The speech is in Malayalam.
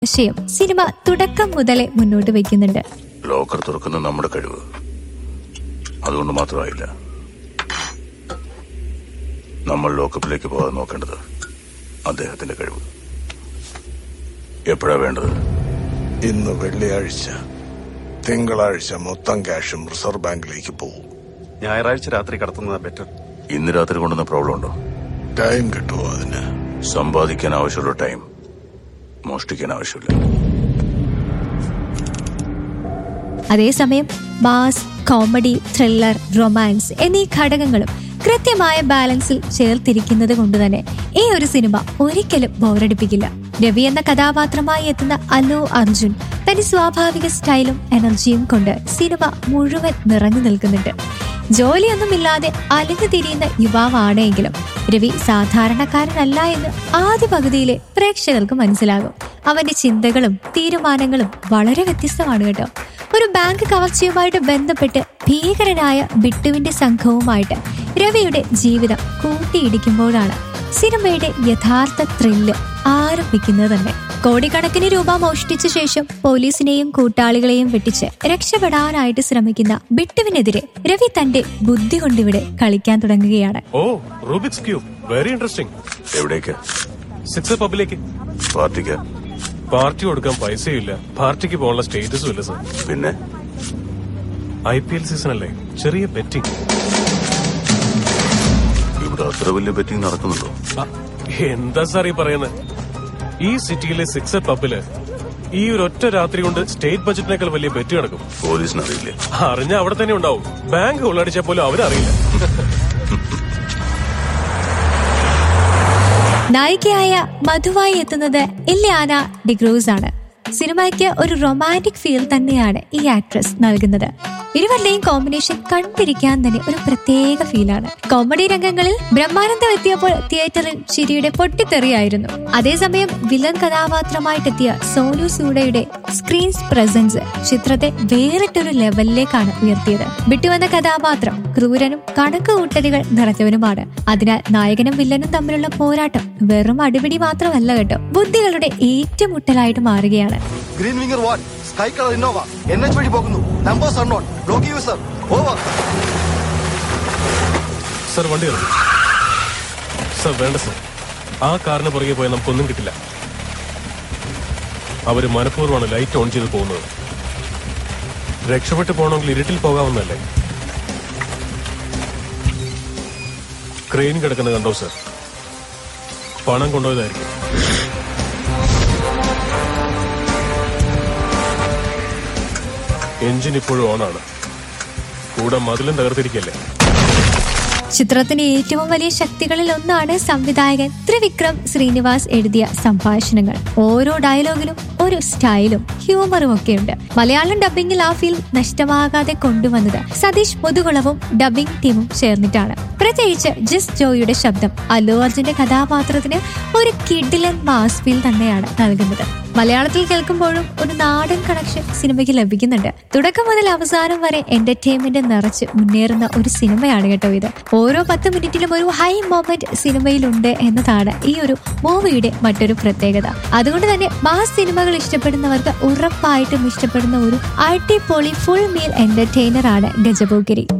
ആശയം സിനിമ തുടക്കം മുതലേ മുന്നോട്ട് വയ്ക്കുന്നുണ്ട് ലോക്കർ തുറക്കുന്ന നമ്മുടെ കഴിവ് അതുകൊണ്ട് മാത്രമായില്ല നമ്മൾ ലോക്കപ്പിലേക്ക് പോകാൻ നോക്കേണ്ടത് അദ്ദേഹത്തിന്റെ കഴിവ് എപ്പോഴാ വേണ്ടത് ഇന്ന് വെള്ളിയാഴ്ച തിങ്കളാഴ്ച മൊത്തം ക്യാഷും റിസർവ് ബാങ്കിലേക്ക് പോകും ഞായറാഴ്ച രാത്രി കടത്തുന്നതാ ബെറ്റർ ഇന്ന് രാത്രി കൊണ്ടുവന്ന പ്രോബ്ലം ഉണ്ടോ ടൈം കിട്ടുമോ അതിന് സമ്പാദിക്കാൻ ആവശ്യമുള്ള ടൈം മോഷ്ടിക്കാൻ ആവശ്യമില്ല അതേസമയം മാസ് കോമഡി ത്രില്ലർ റൊമാൻസ് എന്നീ ഘടകങ്ങളും കൃത്യമായ ബാലൻസിൽ ചേർത്തിരിക്കുന്നത് കൊണ്ട് തന്നെ ഈ ഒരു സിനിമ ഒരിക്കലും ബോറടിപ്പിക്കില്ല രവി എന്ന കഥാപാത്രമായി എത്തുന്ന അല്ലു അർജുൻ തന്റെ സ്വാഭാവിക സ്റ്റൈലും എനർജിയും കൊണ്ട് സിനിമ മുഴുവൻ നിറഞ്ഞു നിൽക്കുന്നുണ്ട് ജോലിയൊന്നുമില്ലാതെ അലഞ്ഞു തിരിയുന്ന യുവാവാണെങ്കിലും രവി സാധാരണക്കാരനല്ല എന്ന് ആദ്യ പകുതിയിലെ പ്രേക്ഷകർക്ക് മനസ്സിലാകും അവന്റെ ചിന്തകളും തീരുമാനങ്ങളും വളരെ വ്യത്യസ്തമാണ് കേട്ടോ ഒരു ബാങ്ക് കവർച്ചയുമായിട്ട് ബന്ധപ്പെട്ട് ഭീകരനായ ബിട്ടുവിന്റെ സംഘവുമായിട്ട് രവിയുടെ ജീവിതം കൂട്ടിയിടിക്കുമ്പോഴാണ് സിനിമയുടെ യഥാർത്ഥ ത്രില്ല് ആരംഭിക്കുന്നത് തന്നെ കോടിക്കണക്കിന് രൂപ മോഷ്ടിച്ച ശേഷം പോലീസിനെയും കൂട്ടാളികളെയും വെട്ടിച്ച് രക്ഷപ്പെടാനായിട്ട് ശ്രമിക്കുന്ന ബിട്ടുവിനെതിരെ രവി തന്റെ ബുദ്ധി കൊണ്ടിവിടെ കളിക്കാൻ തുടങ്ങുകയാണ് ഓ റൂബിക്സ് ക്യൂബ് വെരി ഇൻട്രസ്റ്റിംഗ് എവിടേക്ക് സിക്സ് പബ്ബിലേക്ക് പാർട്ടിക്ക് പാർട്ടി കൊടുക്കാൻ പൈസയില്ല പാർട്ടിക്ക് പോകാനുള്ള സ്റ്റേറ്റസും ഇല്ല സർ പിന്നെ ഐ പി എൽ സീസൺ അല്ലേ ചെറിയ ബെറ്റിംഗ് ഇവിടെ അത്ര വലിയ ബെറ്റിംഗ് നടക്കുന്നുണ്ടോ എന്താ സാർ ഈ പറയുന്നത് ഈ സിറ്റിയിലെ സിക്സ് പബ്ബില് ഈ ഒരു ഒറ്റ രാത്രി കൊണ്ട് സ്റ്റേറ്റ് ബജറ്റിനേക്കാൾ വലിയ ബെറ്റ് നടക്കും പോലീസിന് അറിയില്ലേ അറിഞ്ഞ അവിടെ തന്നെ ഉണ്ടാവും ബാങ്ക് കൊള്ളടിച്ചാൽ പോലും അവരറിയില്ല നായികയായ മധുവായി എത്തുന്നത് ഇല്യാന ഡിഗ്രൂസ് ആണ് സിനിമയ്ക്ക് ഒരു റൊമാൻറ്റിക് ഫീൽ തന്നെയാണ് ഈ ആക്ട്രസ് നൽകുന്നത് ഇരുവരുടെയും കോമ്പിനേഷൻ കണ്ടിരിക്കാൻ തന്നെ ഒരു പ്രത്യേക ഫീലാണ് കോമഡി രംഗങ്ങളിൽ ബ്രഹ്മാനന്ദം എത്തിയപ്പോൾ തിയേറ്ററിൽ ചിരിയുടെ പൊട്ടിത്തെറിയായിരുന്നു അതേസമയം വിലൻ കഥാപാത്രമായിട്ടെത്തിയ സോനു സൂഡയുടെ സ്ക്രീൻ പ്രസൻസ് ചിത്രത്തെ വേറിട്ടൊരു ലെവലിലേക്കാണ് ഉയർത്തിയത് വിട്ടുവന്ന കഥാപാത്രം ക്രൂരനും കണക്കുകൂട്ടലുകൾ നിറഞ്ഞവനുമാണ് അതിനാൽ നായകനും വില്ലനും തമ്മിലുള്ള പോരാട്ടം വെറും അടിപിടി മാത്രമല്ല കേട്ടോ ബുദ്ധികളുടെ ഏറ്റുമുട്ടലായിട്ട് മാറുകയാണ് green winger one sky colour Innova N H വഴി പോകുന്നു numbers unknown block user over sir വണ്ടി ഇറങ്ങി സർ വേണ്ട സർ ആ കാറിന് പുറകെ പോയാൽ നമുക്കൊന്നും കിട്ടില്ല അവര് മനഃപൂർവ്വമാണ് ലൈറ്റ് ഓൺ ചെയ്ത് പോകുന്നത് രക്ഷപ്പെട്ടു പോകണമെങ്കിൽ ഇരുട്ടിൽ പോകാവുന്നല്ലേ ക്രെയിൻ കിടക്കുന്നത് കണ്ടോ സർ പണം കൊണ്ടുപോയതായിരിക്കും എഞ്ചിൻ ഇപ്പോഴും ഓണാണ് കൂടെ മതിലും തകർത്തിരിക്കല്ലേ ചിത്രത്തിന്റെ ഏറ്റവും വലിയ ശക്തികളിൽ ഒന്നാണ് സംവിധായകൻ ത്രിവിക്രം ശ്രീനിവാസ് എഴുതിയ സംഭാഷണങ്ങൾ ഓരോ ഡയലോഗിലും ഒരു സ്റ്റൈലും ഹ്യൂമറും ഒക്കെയുണ്ട് മലയാളം ഡബിംഗിൽ ആ ഫീൽ നഷ്ടമാകാതെ കൊണ്ടുവന്നത് സതീഷ് മുതുകുളവും ഡബിംഗ് ടീമും ചേർന്നിട്ടാണ് പ്രത്യേകിച്ച് ജിസ് ജോയിയുടെ ശബ്ദം അല്ലു അർജുന്റെ കഥാപാത്രത്തിന് ഒരു കിഡിലൻ മാസ് ഫീൽ തന്നെയാണ് നൽകുന്നത് മലയാളത്തിൽ കേൾക്കുമ്പോഴും ഒരു നാടൻ കണക്ഷൻ സിനിമയ്ക്ക് ലഭിക്കുന്നുണ്ട് തുടക്കം മുതൽ അവസാനം വരെ എന്റർടൈൻമെന്റ് നിറച്ച് മുന്നേറുന്ന ഒരു സിനിമയാണ് കേട്ടോ ഇത് ഓരോ പത്ത് മിനിറ്റിലും ഒരു ഹൈ മൊമെന്റ് സിനിമയിലുണ്ട് എന്നതാണ് ഈ ഒരു മൂവിയുടെ മറ്റൊരു പ്രത്യേകത അതുകൊണ്ട് തന്നെ മാസ് സിനിമകൾ ഇഷ്ടപ്പെടുന്നവർക്ക് ഉറപ്പായിട്ടും ഇഷ്ടപ്പെടുന്ന ഒരു അടിപൊളി ഫുൾ മീൽ എന്റർടൈനർ ആണ് ഗജപോക്കിരി